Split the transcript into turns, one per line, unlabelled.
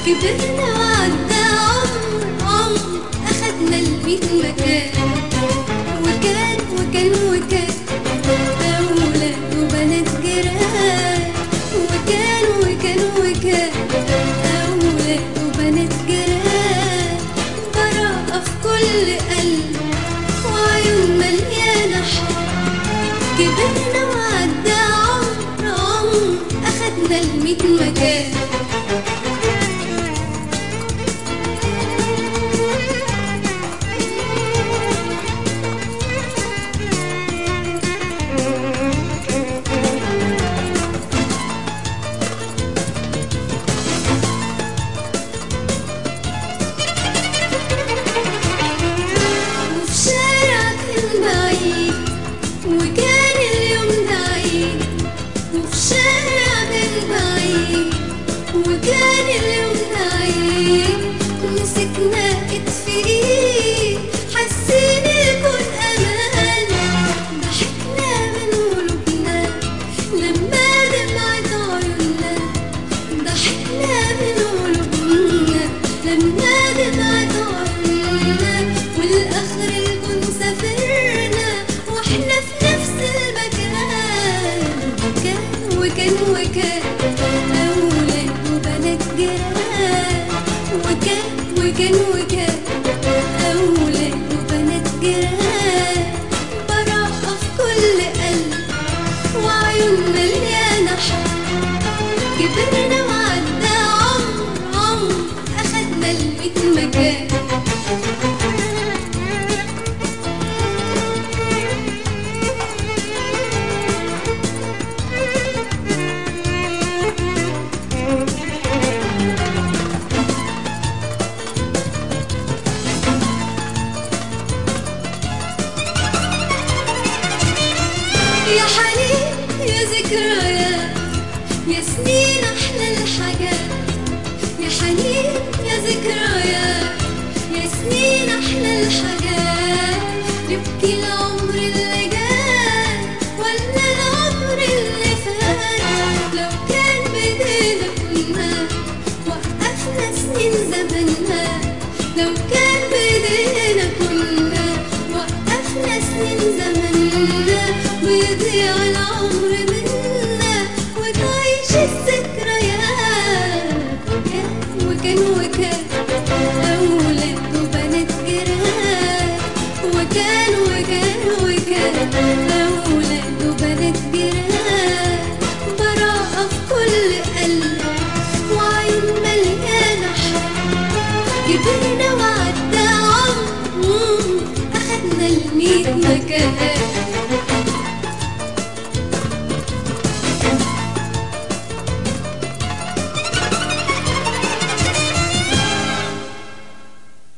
كبرنا وعدى عمر عمر أخدنا الميت مكان وكان وكان وكان أولاد وبنات جيران وكان وكان وكان أولاد وبنات جيران براءة في كل قلب وعيون مليانة حب كبرنا وعدى عمر عمر أخدنا الميت مكان وفي شارع كان بعيد وكان اليوم ده عيد وفي شارع كان بعيد وكان اليوم ده عيد مسكنا ايد في ايد حاسين الكون امان ضحكنا من قلوبنا لما دمعت عيوننا ضحكنا من قلوبنا لما دمعت عيوننا والاخر الكون سافرنا واحنا في نفس المكان وكان وكان وكان اولاد وبنات جيران وكان وكان وكان اولاد وبنات جيران براءة في كل قلب وعيون مليانة حب كبرنا وعدى عمر عمر أخدنا الميت مكان يا حنين يا ذكريات يا سنين أحلى الحاجات يا حنين يا ذكريات يا سنين أحلى الحاجات نبكي العمر اللي جاي ولا العمر اللي فات لو كان بإيدينا كنا وقفنا سنين زماننا لو كان بإيدينا كنا وقفنا سنين زماننا ويضيع العمر منا وتعيش الذكريات وكان وكان وكان أولاد وبنات جيران وكان وكان وكان أولاد وبنات جيران براءة في كل قلب وعين مليانة حب كبرنا وعدى عمر أخدنا الميت مكان